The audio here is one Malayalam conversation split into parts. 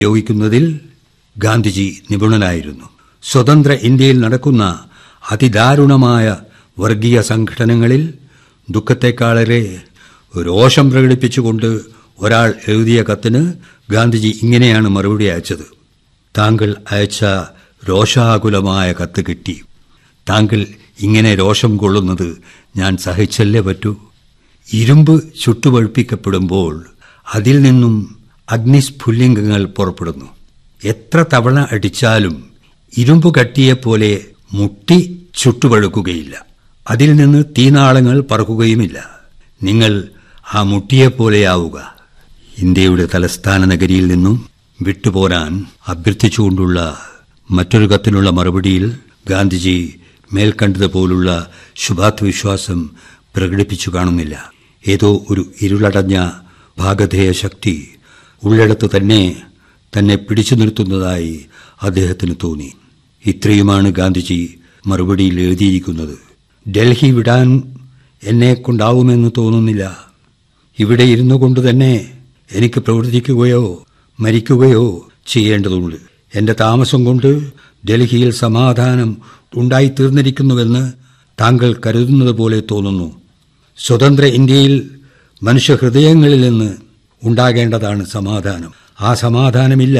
ഉപയോഗിക്കുന്നതിൽ ഗാന്ധിജി നിപുണനായിരുന്നു സ്വതന്ത്ര ഇന്ത്യയിൽ നടക്കുന്ന അതിദാരുണമായ വർഗീയ സംഘടനകളിൽ ദുഃഖത്തെക്കാളേറെ രോഷം പ്രകടിപ്പിച്ചുകൊണ്ട് ഒരാൾ എഴുതിയ കത്തിന് ഗാന്ധിജി ഇങ്ങനെയാണ് മറുപടി അയച്ചത് താങ്കൾ അയച്ച രോഷാകുലമായ കത്ത് കിട്ടി താങ്കൾ ഇങ്ങനെ രോഷം കൊള്ളുന്നത് ഞാൻ സഹിച്ചല്ലേ പറ്റൂ ഇരുമ്പ് ചുട്ടുപഴുപ്പിക്കപ്പെടുമ്പോൾ അതിൽ നിന്നും അഗ്നിസ്ഫുല്ലിംഗങ്ങൾ പുറപ്പെടുന്നു എത്ര തവണ അടിച്ചാലും ഇരുമ്പ് കട്ടിയെപ്പോലെ മുട്ടി ചുട്ടുപഴുക്കുകയില്ല അതിൽ നിന്ന് തീനാളങ്ങൾ പറക്കുകയുമില്ല നിങ്ങൾ ആ മുട്ടിയെപ്പോലെയാവുക ഇന്ത്യയുടെ തലസ്ഥാന നഗരിയിൽ നിന്നും വിട്ടുപോരാൻ അഭ്യർത്ഥിച്ചുകൊണ്ടുള്ള മറ്റൊരു കത്തിനുള്ള മറുപടിയിൽ ഗാന്ധിജി മേൽക്കണ്ടതുപോലുള്ള ശുഭാത്മവിശ്വാസം പ്രകടിപ്പിച്ചു കാണുന്നില്ല ഏതോ ഒരു ഇരുളടഞ്ഞ ഭാഗധേയ ശക്തി ഉള്ളിടത്ത് തന്നെ തന്നെ പിടിച്ചു നിർത്തുന്നതായി അദ്ദേഹത്തിന് തോന്നി ഇത്രയുമാണ് ഗാന്ധിജി മറുപടിയിൽ എഴുതിയിരിക്കുന്നത് ഡൽഹി വിടാൻ എന്നെ കൊണ്ടാവുമെന്ന് തോന്നുന്നില്ല ഇവിടെ ഇരുന്നു കൊണ്ട് തന്നെ എനിക്ക് പ്രവർത്തിക്കുകയോ മരിക്കുകയോ ചെയ്യേണ്ടതുണ്ട് എന്റെ താമസം കൊണ്ട് ഡൽഹിയിൽ സമാധാനം ഉണ്ടായിത്തീർന്നിരിക്കുന്നുവെന്ന് താങ്കൾ കരുതുന്നത് പോലെ തോന്നുന്നു സ്വതന്ത്ര ഇന്ത്യയിൽ മനുഷ്യഹൃദയങ്ങളിൽ നിന്ന് ഉണ്ടാകേണ്ടതാണ് സമാധാനം ആ സമാധാനമില്ല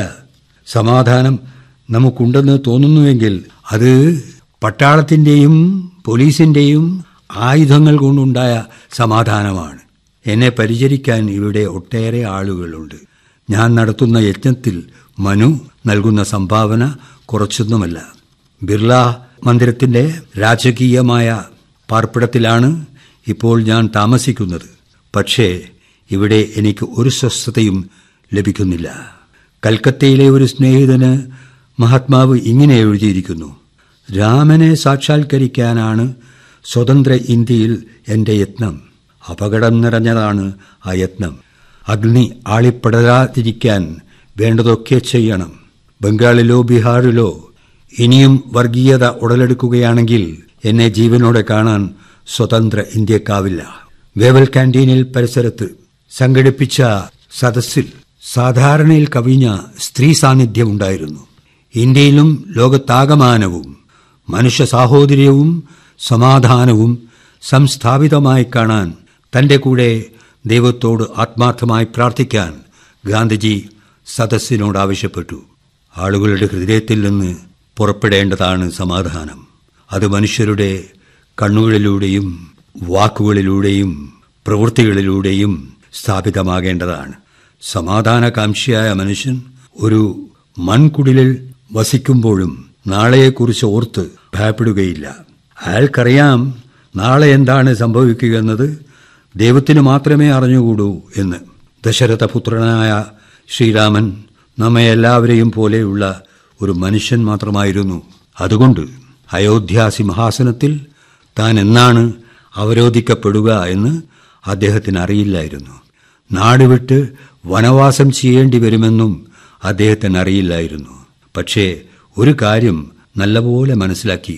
സമാധാനം നമുക്കുണ്ടെന്ന് തോന്നുന്നുവെങ്കിൽ അത് പട്ടാളത്തിന്റെയും പോലീസിന്റെയും ആയുധങ്ങൾ കൊണ്ടുണ്ടായ സമാധാനമാണ് എന്നെ പരിചരിക്കാൻ ഇവിടെ ഒട്ടേറെ ആളുകളുണ്ട് ഞാൻ നടത്തുന്ന യജ്ഞത്തിൽ മനു നൽകുന്ന സംഭാവന കുറച്ചൊന്നുമല്ല ബിർള മന്ദിരത്തിന്റെ രാജകീയമായ പാർപ്പിടത്തിലാണ് ഇപ്പോൾ ഞാൻ താമസിക്കുന്നത് പക്ഷേ ഇവിടെ എനിക്ക് ഒരു സ്വസ്ഥതയും ലഭിക്കുന്നില്ല കൽക്കത്തയിലെ ഒരു സ്നേഹിതന് മഹാത്മാവ് ഇങ്ങനെ എഴുതിയിരിക്കുന്നു രാമനെ സാക്ഷാത്കരിക്കാനാണ് സ്വതന്ത്ര ഇന്ത്യയിൽ എന്റെ യത്നം അപകടം നിറഞ്ഞതാണ് ആ യത്നം അഗ്നി ആളിപ്പടരാതിരിക്കാൻ വേണ്ടതൊക്കെ ചെയ്യണം ബംഗാളിലോ ബീഹാറിലോ ഇനിയും വർഗീയത ഉടലെടുക്കുകയാണെങ്കിൽ എന്നെ ജീവനോടെ കാണാൻ സ്വതന്ത്ര ഇന്ത്യക്കാവില്ല വേവൽ കാന്റീനിൽ പരിസരത്ത് സംഘടിപ്പിച്ച സദസ്സിൽ സാധാരണയിൽ കവിഞ്ഞ സ്ത്രീ സാന്നിധ്യം ഉണ്ടായിരുന്നു ഇന്ത്യയിലും ലോകത്താകമാനവും മനുഷ്യ സാഹോദര്യവും സമാധാനവും സംസ്ഥാപിതമായി കാണാൻ തന്റെ കൂടെ ദൈവത്തോട് ആത്മാർത്ഥമായി പ്രാർത്ഥിക്കാൻ ഗാന്ധിജി സദസ്സിനോട് ആവശ്യപ്പെട്ടു ആളുകളുടെ ഹൃദയത്തിൽ നിന്ന് പുറപ്പെടേണ്ടതാണ് സമാധാനം അത് മനുഷ്യരുടെ കണ്ണുകളിലൂടെയും വാക്കുകളിലൂടെയും പ്രവൃത്തികളിലൂടെയും സ്ഥാപിതമാകേണ്ടതാണ് സമാധാനകാംക്ഷിയായ മനുഷ്യൻ ഒരു മൺകുടിലിൽ വസിക്കുമ്പോഴും നാളെയെക്കുറിച്ച് ഓർത്ത് ഭയപ്പെടുകയില്ല അയാൾക്കറിയാം നാളെ എന്താണ് സംഭവിക്കുകയെന്നത് ദൈവത്തിന് മാത്രമേ അറിഞ്ഞുകൂടൂ എന്ന് ദശരഥപുത്രനായ ശ്രീരാമൻ നമ്മെ എല്ലാവരെയും പോലെയുള്ള ഒരു മനുഷ്യൻ മാത്രമായിരുന്നു അതുകൊണ്ട് അയോധ്യ സിംഹാസനത്തിൽ താൻ എന്നാണ് അവരോധിക്കപ്പെടുക എന്ന് അദ്ദേഹത്തിന് അറിയില്ലായിരുന്നു നാട് വിട്ട് വനവാസം ചെയ്യേണ്ടി വരുമെന്നും അദ്ദേഹത്തിന് അറിയില്ലായിരുന്നു പക്ഷേ ഒരു കാര്യം നല്ലപോലെ മനസ്സിലാക്കി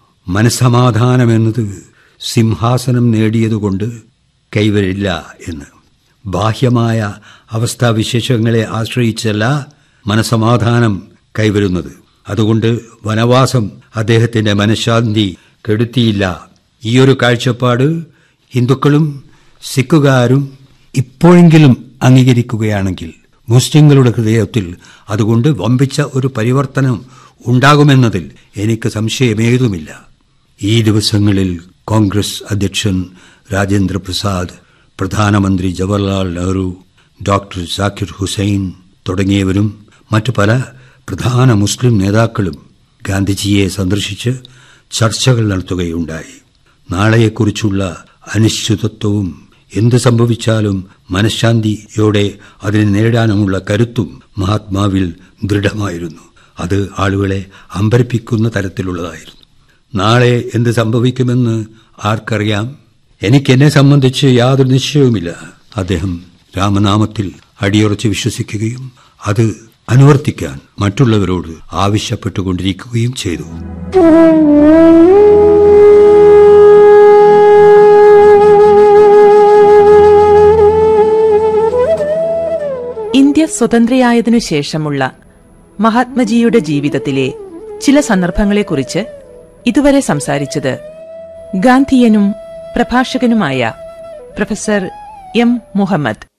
മനസമാധാനമെന്നത് സിംഹാസനം നേടിയതുകൊണ്ട് കൈവരില്ല എന്ന് ബാഹ്യമായ അവസ്ഥാവിശേഷങ്ങളെ ആശ്രയിച്ചല്ല മനസമാധാനം കൈവരുന്നത് അതുകൊണ്ട് വനവാസം അദ്ദേഹത്തിന്റെ മനഃശാന്തി കെടുത്തിയില്ല ഈയൊരു കാഴ്ചപ്പാട് ഹിന്ദുക്കളും സിഖുകാരും ഇപ്പോഴെങ്കിലും അംഗീകരിക്കുകയാണെങ്കിൽ മുസ്ലിങ്ങളുടെ ഹൃദയത്തിൽ അതുകൊണ്ട് വമ്പിച്ച ഒരു പരിവർത്തനം ഉണ്ടാകുമെന്നതിൽ എനിക്ക് സംശയമേതുമില്ല ഈ ദിവസങ്ങളിൽ കോൺഗ്രസ് അധ്യക്ഷൻ രാജേന്ദ്ര പ്രസാദ് പ്രധാനമന്ത്രി ജവഹർലാൽ നെഹ്റു ഡോക്ടർ സാക്കിർ ഹുസൈൻ തുടങ്ങിയവരും മറ്റു പല പ്രധാന മുസ്ലിം നേതാക്കളും ഗാന്ധിജിയെ സന്ദർശിച്ച് ചർച്ചകൾ നടത്തുകയുണ്ടായി നാളെയെക്കുറിച്ചുള്ള അനിശ്ചിതത്വവും എന്ത് സംഭവിച്ചാലും മനഃശാന്തിയോടെ അതിനെ നേരിടാനുമുള്ള കരുത്തും മഹാത്മാവിൽ ദൃഢമായിരുന്നു അത് ആളുകളെ അമ്പരപ്പിക്കുന്ന തരത്തിലുള്ളതായിരുന്നു നാളെ എന്ത് സംഭവിക്കുമെന്ന് ആർക്കറിയാം എനിക്ക് എന്നെ സംബന്ധിച്ച് യാതൊരു നിശ്ചയവുമില്ല അദ്ദേഹം രാമനാമത്തിൽ അടിയുറച്ച് വിശ്വസിക്കുകയും അത് അനുവർത്തിക്കാൻ മറ്റുള്ളവരോട് ആവശ്യപ്പെട്ടുകൊണ്ടിരിക്കുകയും ചെയ്തു ഇന്ത്യ സ്വതന്ത്രയായതിനു ശേഷമുള്ള മഹാത്മജിയുടെ ജീവിതത്തിലെ ചില സന്ദർഭങ്ങളെക്കുറിച്ച് ഇതുവരെ സംസാരിച്ചത് ഗാന്ധിയനും പ്രഭാഷകനുമായ പ്രൊഫസർ എം മുഹമ്മദ്